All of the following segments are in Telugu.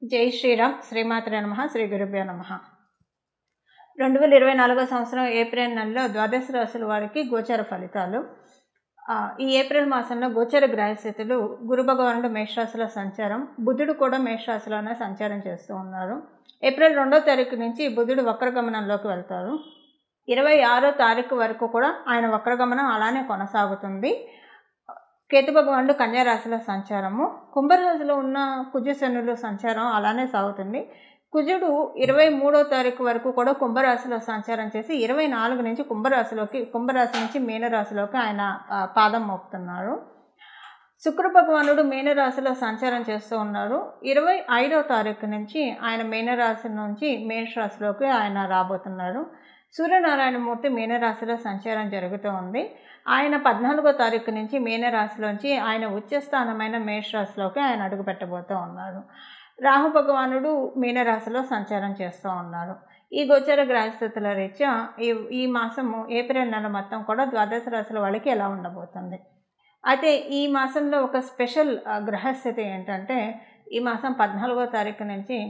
జై శ్రీరామ్ శ్రీమాత్రే నమ శ్రీ గురుభ్యో నమ రెండు వేల ఇరవై నాలుగో సంవత్సరం ఏప్రిల్ నెలలో ద్వాదశ రాశుల వారికి గోచర ఫలితాలు ఆ, ఈ ఏప్రిల్ మాసంలో గోచర గ్రహస్థితులు గురు భగవానుడు మేషరాశిలో సంచారం బుధుడు కూడా మేషరాశిలోనే సంచారం చేస్తూ ఉన్నారు ఏప్రిల్ రెండో తారీఖు నుంచి బుధుడు వక్రగమనంలోకి వెళ్తారు ఇరవై ఆరో తారీఖు వరకు కూడా ఆయన వక్రగమనం అలానే కొనసాగుతుంది కేతు భగవానుడు కన్యా రాశిలో సంచారము కుంభరాశిలో ఉన్న కుజశనులు సంచారం అలానే సాగుతుంది కుజుడు ఇరవై మూడో తారీఖు వరకు కూడా కుంభరాశిలో సంచారం చేసి ఇరవై నాలుగు నుంచి కుంభరాశిలోకి కుంభరాశి నుంచి మీనరాశిలోకి ఆయన ఆ, పాదం మోపుతున్నారు శుక్ర భగవానుడు మీనరాశిలో సంచారం చేస్తూ ఉన్నారు ఇరవై ఐదో తారీఖు నుంచి ఆయన మీనరాశి నుంచి మేషరాశిలోకి ఆయన రాబోతున్నారు సూర్యనారాయణమూర్తి మీనరాశిలో సంచారం జరుగుతూ ఉంది ఆయన పద్నాలుగో తారీఖు నుంచి మీనరాశిలోంచి ఆయన ఉచ్చస్థానమైన మేషరాశిలోకి ఆయన అడుగు పెట్టబోతూ ఉన్నారు రాహు భగవానుడు మీనరాశిలో సంచారం చేస్తూ ఉన్నారు ఈ గోచర గ్రహస్థితుల రీత్యా ఈ ఈ మాసము ఏప్రిల్ నెల మొత్తం కూడా ద్వాదశ రాశుల వాళ్ళకి ఎలా ఉండబోతుంది అయితే ఈ మాసంలో ఒక స్పెషల్ ఆ, గ్రహస్థితి ఏంటంటే ఈ మాసం పద్నాలుగో తారీఖు నుంచి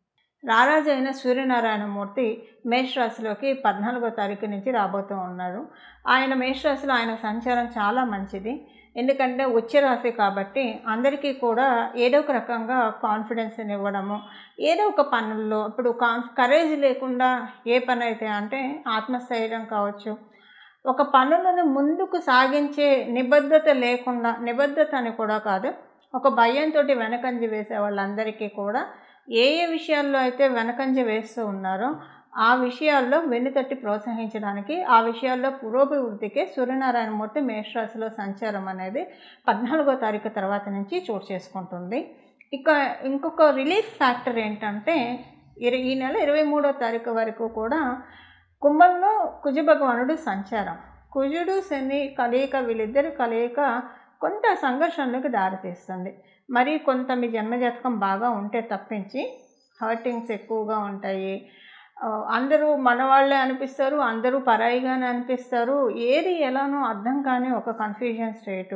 రారాజు అయిన సూర్యనారాయణమూర్తి మేషరాశిలోకి పద్నాలుగో తారీఖు నుంచి రాబోతూ ఉన్నారు ఆయన మేషరాశిలో ఆయన సంచారం చాలా మంచిది ఎందుకంటే ఉచ్చ రాశి కాబట్టి అందరికీ కూడా ఏదో ఒక రకంగా కాన్ఫిడెన్స్ని ఇవ్వడము ఏదో ఒక పనుల్లో ఇప్పుడు కాన్ కరేజ్ లేకుండా ఏ పని అయితే అంటే ఆత్మస్థైర్యం కావచ్చు ఒక పనులను ముందుకు సాగించే నిబద్ధత లేకుండా నిబద్ధత అని కూడా కాదు ఒక భయంతో వెనకంజ వేసే వాళ్ళందరికీ కూడా ఏ ఏ విషయాల్లో అయితే వెనకంజ వేస్తూ ఉన్నారో ఆ విషయాల్లో వెన్నుతట్టి ప్రోత్సహించడానికి ఆ విషయాల్లో పురోభివృద్ధికి సూర్యనారాయణమూర్తి మేషరాశిలో సంచారం అనేది పద్నాలుగో తారీఖు తర్వాత నుంచి చోటు చేసుకుంటుంది ఇక ఇంకొక రిలీఫ్ ఫ్యాక్టర్ ఏంటంటే ఇర- ఈ నెల ఇరవై మూడో తారీఖు వరకు కూడా కుంభంలో కుజ భగవానుడు సంచారం కుజుడు శని కలయిక వీళ్ళిద్దరి కలయిక కొంత సంఘర్షణలకు దారితీస్తుంది మరి కొంత మీ జన్మజాతకం బాగా ఉంటే తప్పించి హర్టింగ్స్ ఎక్కువగా ఉంటాయి ఆ, అందరూ మనవాళ్ళే అనిపిస్తారు అందరూ పరాయిగానే అనిపిస్తారు ఏది ఎలానో అర్థం కాని ఒక కన్ఫ్యూజన్ స్టేటు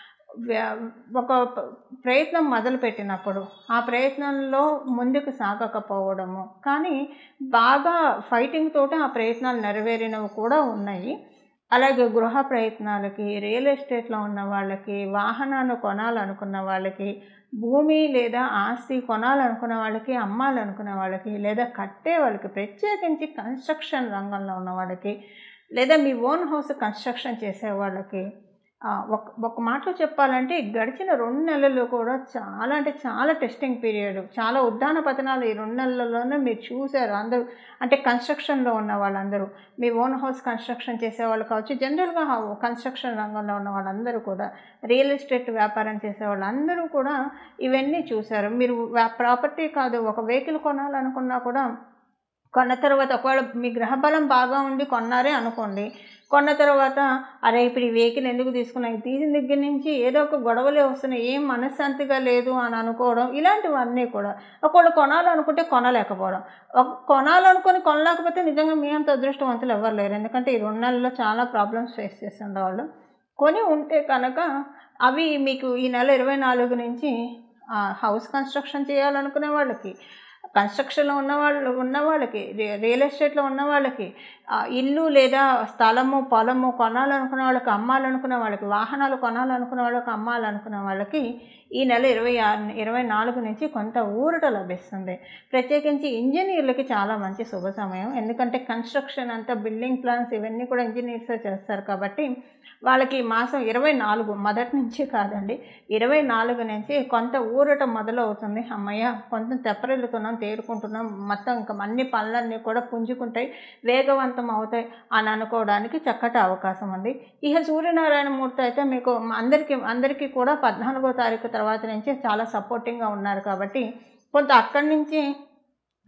వ్య- ఒక ప- ప్రయత్నం మొదలుపెట్టినప్పుడు ఆ ప్రయత్నంలో ముందుకు సాగకపోవడము కానీ బాగా ఫైటింగ్ తోటి ఆ ప్రయత్నాలు నెరవేరినవి కూడా ఉన్నాయి అలాగే గృహ ప్రయత్నాలకి రియల్ ఎస్టేట్లో ఉన్న వాళ్ళకి వాహనాన్ని కొనాలనుకున్న వాళ్ళకి భూమి లేదా ఆస్తి కొనాలనుకున్న వాళ్ళకి అమ్మాలనుకునే వాళ్ళకి లేదా కట్టే వాళ్ళకి ప్రత్యేకించి కన్స్ట్రక్షన్ రంగంలో ఉన్న వాళ్ళకి లేదా మీ ఓన్ హౌస్ కన్స్ట్రక్షన్ చేసే వాళ్ళకి ఆ, ఒక ఒక మాటలో చెప్పాలంటే ఈ గడిచిన రెండు నెలలు కూడా చాలా అంటే చాలా టెస్టింగ్ పీరియడ్ చాలా ఉద్దాన పతనాలు ఈ రెండు నెలల్లోనే మీరు చూశారు అందరూ అంటే కన్స్ట్రక్షన్లో ఉన్న వాళ్ళందరూ మీ ఓన్ హౌస్ కన్స్ట్రక్షన్ చేసే వాళ్ళు కావచ్చు జనరల్గా కన్స్ట్రక్షన్ రంగంలో ఉన్న వాళ్ళందరూ కూడా రియల్ ఎస్టేట్ వ్యాపారం చేసే వాళ్ళందరూ కూడా ఇవన్నీ చూశారు మీరు ప్రాపర్టీ కాదు ఒక వెహికల్ కొనాలనుకున్నా కూడా కొన్న తర్వాత ఒకవేళ మీ గ్రహబలం బాగా ఉండి కొన్నారే అనుకోండి కొన్న తర్వాత అరే ఇప్పుడు ఈ వెహికల్ ఎందుకు తీసుకున్నా ఇది తీసిన దగ్గర నుంచి ఏదో ఒక గొడవలే వస్తున్నాయి ఏం మనశ్శాంతిగా లేదు అని అనుకోవడం ఇలాంటివన్నీ కూడా ఒకవేళ కొనాలనుకుంటే కొనలేకపోవడం ఒక కొనాలనుకొని కొనలేకపోతే నిజంగా మీ అంత అదృష్టవంతులు ఎవరు లేరు ఎందుకంటే ఈ రెండు నెలల్లో చాలా ప్రాబ్లమ్స్ ఫేస్ చేస్తుండేవాళ్ళు కొని ఉంటే కనుక అవి మీకు ఈ నెల ఇరవై నాలుగు నుంచి ఆ, హౌస్ కన్స్ట్రక్షన్ చేయాలనుకునే వాళ్ళకి కన్స్ట్రక్షన్లో ఉన్న వాళ్ళు ఉన్న వాళ్ళకి రి- రియల్ ఎస్టేట్లో ఉన్న వాళ్ళకి ఆ, ఇల్లు లేదా స్థలము పొలము కొనాలనుకునే వాళ్ళకి అమ్మాలనుకునే వాళ్ళకి వాహనాలు కొనాలనుకునే వాళ్ళకి అమ్మాలనుకునే వాళ్ళకి ఈ నెల ఇరవై ఆరు ఇరవై నాలుగు నుంచి కొంత ఊరట లభిస్తుంది ప్రత్యేకించి ఇంజనీర్లకి చాలా మంచి శుభ సమయం ఎందుకంటే కన్స్ట్రక్షన్ అంతా బిల్డింగ్ ప్లాన్స్ ఇవన్నీ కూడా ఇంజనీర్సే చేస్తారు కాబట్టి వాళ్ళకి ఈ మాసం ఇరవై నాలుగు మొదటి నుంచి కాదండి ఇరవై నాలుగు నుంచి కొంత ఊరట మొదలవుతుంది అమ్మయ్య కొంత తెప్పరిల్లుతున్నాం తేరుకుంటున్నాం మొత్తం ఇంకా అన్ని పనులన్నీ కూడా పుంజుకుంటాయి వేగవంతం అవుతాయి అని అనుకోవడానికి చక్కటి అవకాశం ఉంది ఇక సూర్యనారాయణ మూర్తి అయితే మీకు అందరికీ అందరికీ కూడా పద్నాలుగో తారీఖు తర్వాత నుంచి చాలా సపోర్టింగ్గా ఉన్నారు కాబట్టి కొంత అక్కడి నుంచి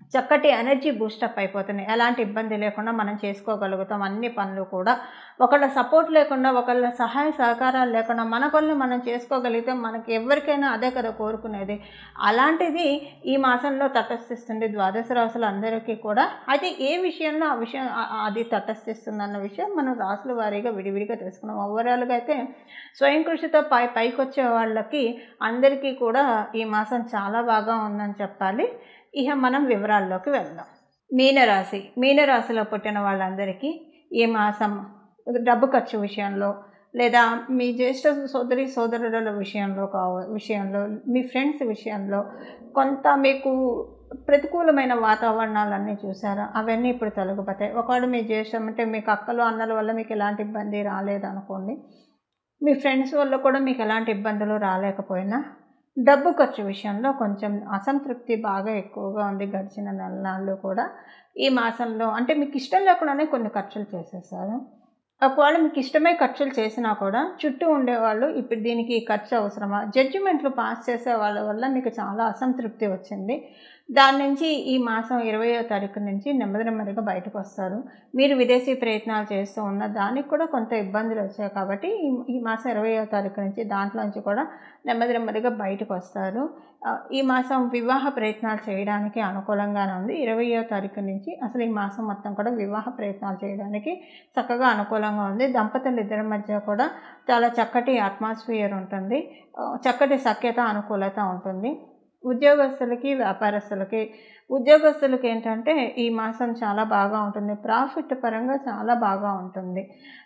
చక్కటి ఎనర్జీ బూస్టప్ అయిపోతుంది ఎలాంటి ఇబ్బంది లేకుండా మనం చేసుకోగలుగుతాం అన్ని పనులు కూడా ఒకళ్ళ సపోర్ట్ లేకుండా ఒకళ్ళ సహాయ సహకారాలు లేకుండా మన పనులు మనం చేసుకోగలిగితే మనకి ఎవరికైనా అదే కదా కోరుకునేది అలాంటిది ఈ మాసంలో తటస్థిస్తుంది ద్వాదశ రాసులు అందరికీ కూడా అయితే ఏ విషయంలో ఆ విషయం ఆ- అది తటస్థిస్తుంది అన్న విషయం మనం రాసుల వారీగా విడివిడిగా తెలుసుకున్నాం ఓవరాల్గా అయితే స్వయం కృషితో పై పైకి వచ్చే వాళ్ళకి అందరికీ కూడా ఈ మాసం చాలా బాగా ఉందని చెప్పాలి ఇక మనం వివరాల్లోకి వెళ్దాం మీనరాశి మీనరాశిలో పుట్టిన వాళ్ళందరికీ ఈ మాసం డబ్బు ఖర్చు విషయంలో లేదా మీ జ్యేష్ఠ సోదరి సోదరుల విషయంలో కావ విషయంలో మీ ఫ్రెండ్స్ విషయంలో కొంత మీకు ప్రతికూలమైన వాతావరణాలన్నీ చూసారా అవన్నీ ఇప్పుడు తొలగిపోతాయి ఒకవేళ మీ జ్యేష్ఠం అంటే మీకు అక్కలు అన్నల వల్ల మీకు ఎలాంటి ఇబ్బంది రాలేదనుకోండి మీ ఫ్రెండ్స్ వల్ల కూడా మీకు ఎలాంటి ఇబ్బందులు రాలేకపోయినా డబ్బు ఖర్చు విషయంలో కొంచెం అసంతృప్తి బాగా ఎక్కువగా ఉంది గడిచిన నెల నాళ్ళు కూడా ఈ మాసంలో అంటే మీకు ఇష్టం లేకుండానే కొన్ని ఖర్చులు చేసేసారు ఒకవేళ మీకు ఇష్టమే ఖర్చులు చేసినా కూడా చుట్టూ ఉండేవాళ్ళు ఇప్పుడు దీనికి ఈ ఖర్చు అవసరమా జడ్జిమెంట్లు పాస్ చేసే వాళ్ళ వల్ల మీకు చాలా అసంతృప్తి వచ్చింది దాని నుంచి ఈ మాసం ఇరవయో తారీఖు నుంచి నెమ్మది నెమ్మదిగా బయటకు వస్తారు మీరు విదేశీ ప్రయత్నాలు చేస్తూ ఉన్న దానికి కూడా కొంత ఇబ్బందులు వచ్చాయి కాబట్టి ఈ ఈ మాసం ఇరవయో తారీఖు నుంచి దాంట్లోంచి కూడా నెమ్మది నెమ్మదిగా బయటకు వస్తారు ఆ, ఈ మాసం వివాహ ప్రయత్నాలు చేయడానికి అనుకూలంగానే ఉంది ఇరవయో తారీఖు నుంచి అసలు ఈ మాసం మొత్తం కూడా వివాహ ప్రయత్నాలు చేయడానికి చక్కగా అనుకూలంగా ఉంది దంపతులు ఇద్దరి మధ్య కూడా చాలా చక్కటి అట్మాస్ఫియర్ ఉంటుంది ఆ, చక్కటి సఖ్యత అనుకూలత ఉంటుంది ఉద్యోగస్తులకి వ్యాపారస్తులకి ఉద్యోగస్తులకి ఏంటంటే ఈ మాసం చాలా బాగా ఉంటుంది ప్రాఫిట్ పరంగా చాలా బాగా ఉంటుంది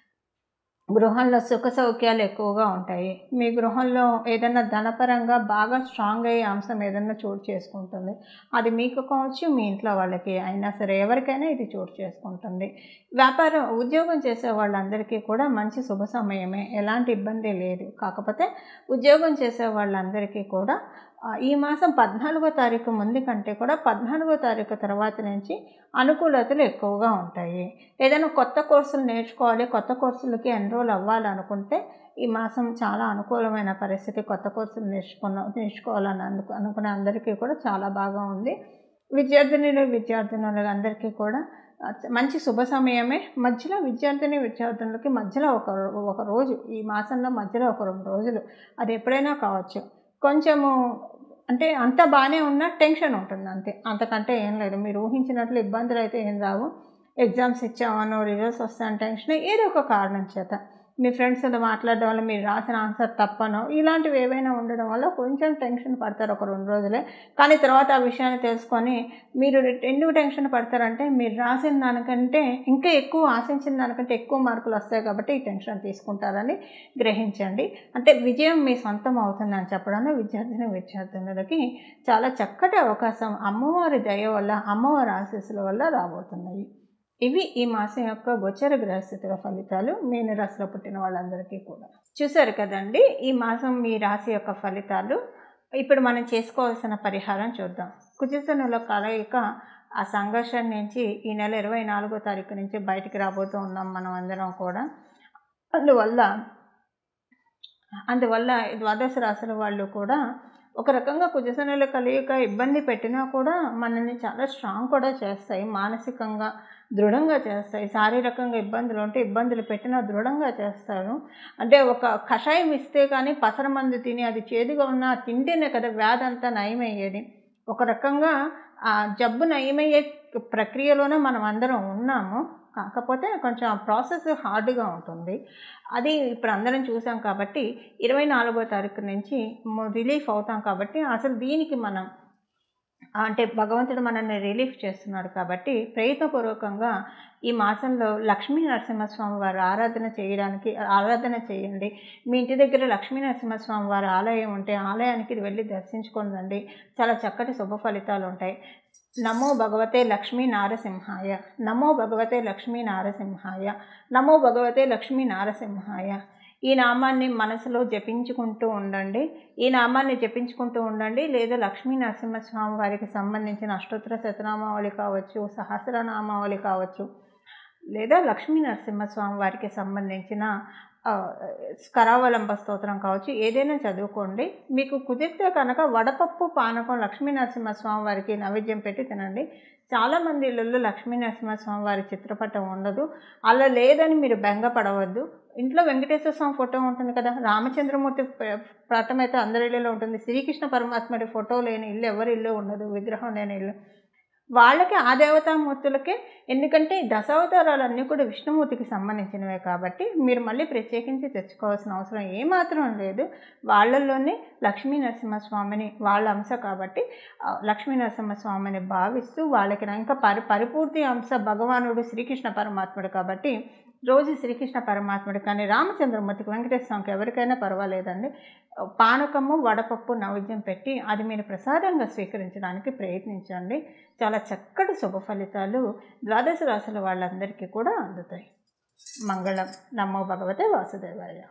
గృహంలో సుఖ సౌఖ్యాలు ఎక్కువగా ఉంటాయి మీ గృహంలో ఏదైనా ధనపరంగా బాగా స్ట్రాంగ్ అయ్యే అంశం ఏదైనా చోటు చేసుకుంటుంది అది మీకు కావచ్చు మీ ఇంట్లో వాళ్ళకి అయినా సరే ఎవరికైనా ఇది చోటు చేసుకుంటుంది వ్యాపారం ఉద్యోగం చేసే వాళ్ళందరికీ కూడా మంచి శుభ సమయమే ఎలాంటి ఇబ్బంది లేదు కాకపోతే ఉద్యోగం చేసే వాళ్ళందరికీ కూడా ఆ, ఈ మాసం పద్నాలుగో తారీఖు ముందు కంటే కూడా పద్నాలుగో తారీఖు తర్వాత నుంచి అనుకూలతలు ఎక్కువగా ఉంటాయి ఏదైనా కొత్త కోర్సులు నేర్చుకోవాలి కొత్త కోర్సులకి ఎన్రోల్ అవ్వాలనుకుంటే ఈ మాసం చాలా అనుకూలమైన పరిస్థితి కొత్త కోర్సులు నేర్చుకున్న నేర్చుకోవాలని అనుకు అనుకునే అందరికీ కూడా చాలా బాగా ఉంది విద్యార్థినులు విద్యార్థినులు అందరికీ కూడా ఆ, మంచి శుభ సమయమే మధ్యలో విద్యార్థిని విద్యార్థినులకి మధ్యలో ఒక ఒక రోజు ఈ మాసంలో మధ్యలో ఒక రెండు రోజులు అది ఎప్పుడైనా కావచ్చు కొంచెము అంటే అంత బాగానే ఉన్న టెన్షన్ ఉంటుంది అంతే అంతకంటే ఏం లేదు మీరు ఊహించినట్లు ఇబ్బందులు అయితే ఏం రావు ఎగ్జామ్స్ ఇచ్చామనో రిజల్ట్స్ వస్తాయని టెన్షన్ ఏదో ఒక కారణం చేత మీ ఫ్రెండ్స్తో మాట్లాడడం వల్ల మీరు రాసిన ఆన్సర్ తప్పనో ఇలాంటివి ఏవైనా ఉండడం వల్ల కొంచెం టెన్షన్ పడతారు ఒక రెండు రోజులే కానీ తర్వాత ఆ విషయాన్ని తెలుసుకొని మీరు ఎందుకు టెన్షన్ పడతారంటే మీరు రాసిన దానికంటే ఇంకా ఎక్కువ ఆశించిన దానికంటే ఎక్కువ మార్కులు వస్తాయి కాబట్టి ఈ టెన్షన్ తీసుకుంటారని గ్రహించండి అంటే విజయం మీ సొంతం అవుతుందని చెప్పడానికి విద్యార్థిని విద్యార్థినులకి చాలా చక్కటి అవకాశం అమ్మవారి దయ వల్ల అమ్మవారి ఆశీస్సుల వల్ల రాబోతున్నాయి ఇవి ఈ మాసం యొక్క గోచర గ్రహస్థితుల ఫలితాలు మీన రాశిలో పుట్టిన వాళ్ళందరికీ కూడా చూశారు కదండి ఈ మాసం మీ రాశి యొక్క ఫలితాలు ఇప్పుడు మనం చేసుకోవాల్సిన పరిహారం చూద్దాం కుజశనుల కలయిక ఆ సంఘర్షణ నుంచి ఈ నెల ఇరవై నాలుగో తారీఖు నుంచి బయటికి రాబోతూ ఉన్నాం మనం అందరం కూడా అందువల్ల అందువల్ల ద్వాదశ రాశుల వాళ్ళు కూడా ఒక రకంగా కుజశనుల కలియక ఇబ్బంది పెట్టినా కూడా మనల్ని చాలా స్ట్రాంగ్ కూడా చేస్తాయి మానసికంగా దృఢంగా చేస్తాయి శారీరకంగా ఇబ్బందులు ఉంటే ఇబ్బందులు పెట్టినా దృఢంగా చేస్తారు అంటే ఒక కషాయం ఇస్తే కానీ పసర మందు తిని అది చేదుగా ఉన్న తింటేనే కదా వ్యాధి అంతా నయమయ్యేది ఒక రకంగా ఆ జబ్బు నయమయ్యే ప్రక్రియలోనే మనం అందరం ఉన్నాము కాకపోతే కొంచెం ఆ ప్రాసెస్ హార్డ్గా ఉంటుంది అది ఇప్పుడు అందరం చూసాం కాబట్టి ఇరవై నాలుగో తారీఖు నుంచి రిలీఫ్ అవుతాం కాబట్టి అసలు దీనికి మనం అంటే భగవంతుడు మనల్ని రిలీఫ్ చేస్తున్నాడు కాబట్టి ప్రయత్నపూర్వకంగా ఈ మాసంలో లక్ష్మీ నరసింహస్వామి వారి ఆరాధన చేయడానికి ఆరాధన చేయండి మీ ఇంటి దగ్గర లక్ష్మీ నరసింహస్వామి వారి ఆలయం ఉంటే ఆలయానికి వెళ్ళి దర్శించుకొని రండి చాలా చక్కటి శుభ ఫలితాలు ఉంటాయి నమో భగవతే లక్ష్మీ నారసింహాయ నమో భగవతే లక్ష్మీ నారసింహాయ నమో భగవతే లక్ష్మీ నారసింహాయ ఈ నామాన్ని మనసులో జపించుకుంటూ ఉండండి ఈ నామాన్ని జపించుకుంటూ ఉండండి లేదా లక్ష్మీ నరసింహస్వామి వారికి సంబంధించిన అష్టోత్తర శతనామావళి కావచ్చు సహస్రనామావళి కావచ్చు లేదా లక్ష్మీ నరసింహస్వామి వారికి సంబంధించిన ఆ, కరావలంబ స్తోత్రం కావచ్చు ఏదైనా చదువుకోండి మీకు కుదిరితే కనుక వడపప్పు పానకం లక్ష్మీ నరసింహస్వామి వారికి నైవేద్యం పెట్టి తినండి చాలామంది ఇళ్ళల్లో లక్ష్మీ నరసింహస్వామి వారి చిత్రపటం ఉండదు అలా లేదని మీరు బెంగపడవద్దు ఇంట్లో వెంకటేశ్వర స్వామి ఫోటో ఉంటుంది కదా రామచంద్రమూర్తి ప- పటం అయితే అందరి ఇళ్ళలో ఉంటుంది శ్రీకృష్ణ పరమాత్ముడి ఫోటో లేని ఇల్లు ఎవరి ఇల్లు ఉండదు విగ్రహం లేని ఇల్లు వాళ్ళకి ఆ దేవతామూర్తులకే ఎందుకంటే ఈ దశావతారాలన్నీ కూడా విష్ణుమూర్తికి సంబంధించినవే కాబట్టి మీరు మళ్ళీ ప్రత్యేకించి తెచ్చుకోవాల్సిన అవసరం ఏమాత్రం లేదు వాళ్ళల్లోనే లక్ష్మీ నరసింహస్వామిని వాళ్ళ అంశ కాబట్టి ఆ, లక్ష్మీ నరసింహస్వామిని భావిస్తూ వాళ్ళకి ఇంకా పరి పరిపూర్తి అంశ భగవానుడు శ్రీకృష్ణ పరమాత్ముడు కాబట్టి రోజు శ్రీకృష్ణ పరమాత్ముడు కానీ రామచంద్రమూర్తికి వెంకటేశ్వర స్వామికి ఎవరికైనా పర్వాలేదండి పానకము వడపప్పు నైవేద్యం పెట్టి అది మీరు ప్రసాదంగా స్వీకరించడానికి ప్రయత్నించండి చాలా చక్కటి శుభ ఫలితాలు ద్వాదశ రాశుల వాళ్ళందరికీ కూడా అందుతాయి మంగళం నమో భగవతే వాసుదేవాయ